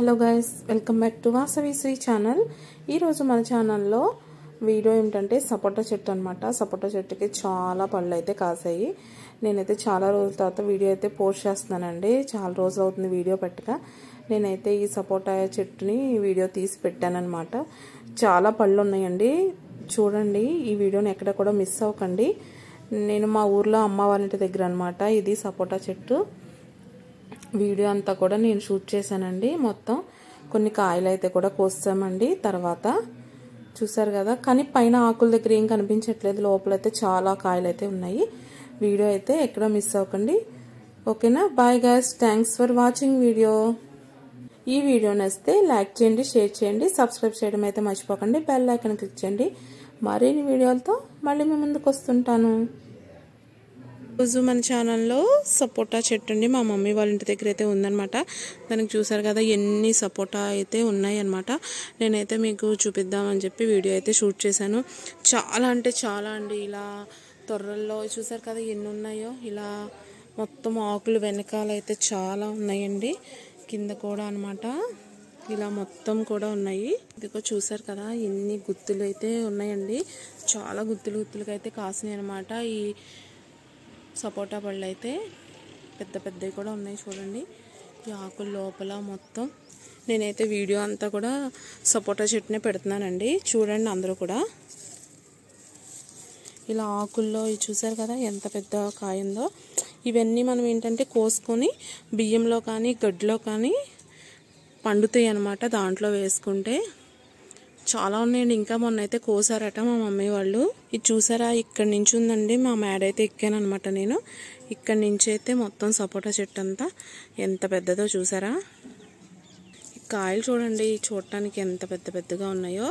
hello guys welcome back to Vasavi Shri channel ఈరోజు మన ఛానల్లో వీడియో ఏమిటంటే సపోటా చెట్టు అనమాట సపోటా చెట్టుకి చాలా పళ్ళు అయితే కాసాయి నేనైతే చాలా రోజుల తర్వాత వీడియో అయితే పోస్ట్ చేస్తున్నానండి చాలా రోజులు అవుతుంది వీడియో పెట్టక నేనైతే ఈ సపోటా చెట్టుని వీడియో తీసి పెట్టానమాట చాలా పళ్ళు ఉన్నాయండి చూడండి ఈ వీడియోని ఎక్కడ కూడా మిస్ అవ్వకండి నేను మా ఊర్లో అమ్మ వాళ్ళ ఇంటి దగ్గర అనమాట ఇది సపోటా చెట్టు వీడియో అంతా కూడా నేను షూట్ చేశానండి మొత్తం కొన్ని కాయలు అయితే కూడా కోసామండి తర్వాత చూసారు కదా కానీ పైన ఆకుల దగ్గర ఏం కనిపించట్లేదు లోపలైతే చాలా కాయలు అయితే ఉన్నాయి వీడియో అయితే ఎక్కడ మిస్ అవ్వకండి ఓకేనా bye guys thanks for watching video ఈ వీడియో నచ్చితే లైక్ చేయండి షేర్ చేయండి సబ్స్క్రైబ్ చేయడం అయితే మర్చిపోకండి బెల్ ఐకన్ క్లిక్ చేయండి మరిన్ని వీడియోలతో మళ్ళీ మీ ముందుకు వస్తుంటాను రోజు మన ఛానల్లో సపోటా చెట్టు అండి మా మమ్మీ వాళ్ళ ఇంటి దగ్గర అయితే ఉందనమాట దానికి చూసారు కదా ఎన్ని సపోటా అయితే ఉన్నాయి అనమాట నేనైతే మీకు చూపిద్దామని చెప్పి వీడియో అయితే షూట్ చేశాను చాలా అంటే చాలా అండి ఇలా తొర్రల్లో చూసారు కదా ఎన్ని ఉన్నాయో ఇలా మొత్తం ఆకులు వెనకాల అయితే చాలా ఉన్నాయండి కింద కూడా అనమాట ఇలా మొత్తం కూడా ఉన్నాయి ఇదిగో చూసారు కదా ఎన్ని గుత్తులు అయితే ఉన్నాయండి చాలా గుత్తులు గుత్తులుగా అయితే కాసినాయి అనమాట ఈ సపోటా పళ్ళు అయితే పెద్ద పెద్దవి కూడా ఉన్నాయి చూడండి ఈ ఆకుల లోపల మొత్తం నేనైతే వీడియో అంతా కూడా సపోటా చెట్టునే పెడుతున్నానండి చూడండి అందరూ కూడా ఇలా ఆకుల్లో చూసారు కదా ఎంత పెద్ద కాయ ఉందో ఇవన్నీ మనం ఏంటంటే కోసుకొని బియ్యంలో కానీ గడ్డిలో కానీ పండుతాయి అనమాట దాంట్లో వేసుకుంటే చాలా ఉన్నాయండి ఇంకా మొన్న అయితే కోసారట మా మమ్మీ వాళ్ళు ఇది చూసారా ఇక్కడి నుంచి ఉందండి మా మేడ అయితే ఎక్కాను అనమాట నేను ఇక్కడి నుంచి అయితే మొత్తం సపోటా చెట్టు అంతా ఎంత పెద్దదో చూసారా ఈ కాయలు చూడండి చూడటానికి ఎంత పెద్ద పెద్దగా ఉన్నాయో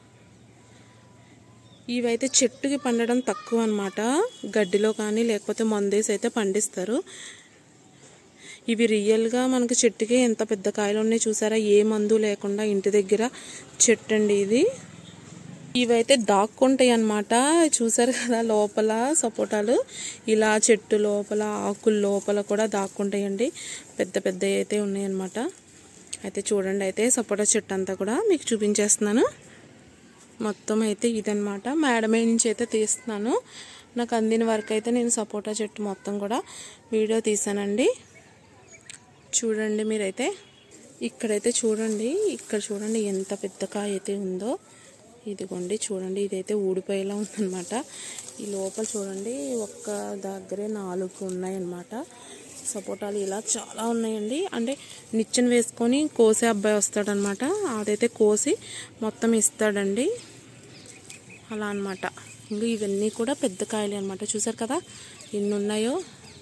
ఇవైతే చెట్టుకి పండడం తక్కువ అనమాట గడ్డిలో కానీ లేకపోతే మందేసి అయితే పండిస్తారు ఇవి రియల్గా మనకి చెట్టుకి ఎంత పెద్ద కాయలు ఉన్నాయి చూసారా ఏ మందు లేకుండా ఇంటి దగ్గర చెట్టు అండి ఇది ఇవైతే దాక్కుంటాయి అన్నమాట చూసారు కదా లోపల సపోటాలు ఇలా చెట్టు లోపల ఆకుల లోపల కూడా దాక్కుంటాయండి పెద్ద పెద్ద అయితే ఉన్నాయన్నమాట అయితే చూడండి అయితే సపోటా చెట్టు అంతా కూడా మీకు చూపించేస్తున్నాను మొత్తం అయితే ఇదనమాట మేడమే నుంచి అయితే తీస్తున్నాను నాకు అందిన వరకు అయితే నేను సపోటా చెట్టు మొత్తం కూడా వీడియో తీసానండి చూడండి మీరైతే ఇక్కడైతే చూడండి ఇక్కడ చూడండి ఎంత పెద్ద కాయ అయితే ఉందో ఇదిగోండి చూడండి ఇదైతే ఊడిపోయేలా ఉందన్నమాట ఈ లోపల చూడండి ఒక్క దగ్గరే నాలుగు ఉన్నాయన్నమాట సపోటాలు ఇలా చాలా ఉన్నాయండి అంటే నిచ్చెన వేసుకొని కోసే అబ్బాయి వస్తాడనమాట అదైతే కోసి మొత్తం ఇస్తాడండి అలా అనమాట ఇంకా ఇవన్నీ కూడా పెద్ద కాయలే అనమాట చూసారు కదా ఎన్ని ఉన్నాయో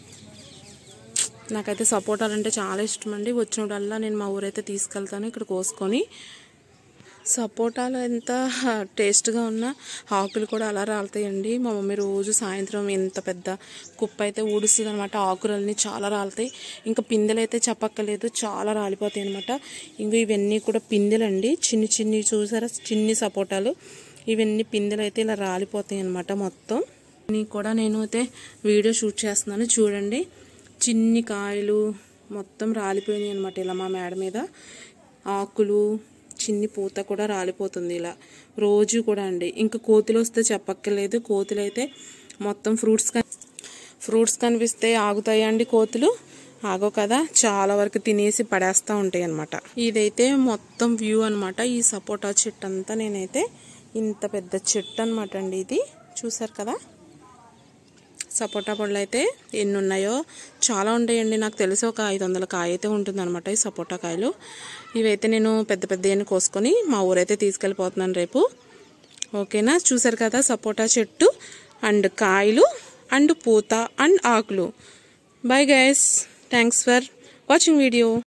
నాకైతే సపోటాలు అంటే చాలా ఇష్టం అండి వచ్చినప్పుడల్లా నేను మా ఊరైతే తీసుకెళ్తాను ఇక్కడ కోసుకొని సపోటాలు ఎంత టేస్ట్గా ఉన్నా ఆకులు కూడా అలా రాలుతాయండి మా మమ్మీ రోజు సాయంత్రం ఎంత పెద్ద కుప్ప అయితే ఊడుస్తుంది అనమాట ఆకులన్నీ చాలా రాలుతాయి ఇంకా పిందెలు అయితే చెప్పక్కలేదు చాలా రాలిపోతాయి అనమాట ఇంకా ఇవన్నీ కూడా పిందెలండి చిన్ని చిన్ని చూసారా చిన్ని సపోటాలు ఇవన్నీ పిందెలు అయితే ఇలా రాలిపోతాయి అనమాట మొత్తం ఇవన్నీ కూడా నేను అయితే వీడియో షూట్ చేస్తున్నాను చూడండి చిన్ని కాయలు మొత్తం రాలిపోయినాయి అనమాట ఇలా మా మేడ మీద ఆకులు చిన్ని పూత కూడా రాలిపోతుంది ఇలా రోజు కూడా అండి ఇంకా కోతులు వస్తే చెప్పక్కర్లేదు కోతులు అయితే మొత్తం ఫ్రూట్స్ ఫ్రూట్స్ కనిపిస్తే ఆగుతాయి అండి కోతులు ఆగో కదా చాలా వరకు తినేసి పడేస్తూ ఉంటాయి అనమాట ఇదైతే మొత్తం వ్యూ అనమాట ఈ సపోటా చెట్టు అంతా నేనైతే ఇంత పెద్ద చెట్టు అనమాట అండి ఇది చూసారు కదా సపోటా పళ్ళు అయితే ఎన్ని ఉన్నాయో చాలా ఉంటాయండి నాకు తెలిసి ఒక ఐదు వందల కాయ అయితే ఉంటుంది అనమాట ఈ సపోటా కాయలు ఇవైతే నేను పెద్ద పెద్ద కోసుకొని మా ఊరైతే తీసుకెళ్ళిపోతున్నాను రేపు ఓకేనా చూసారు కదా సపోటా చెట్టు అండ్ కాయలు అండ్ పూత అండ్ ఆకులు bye guys thanks for watching video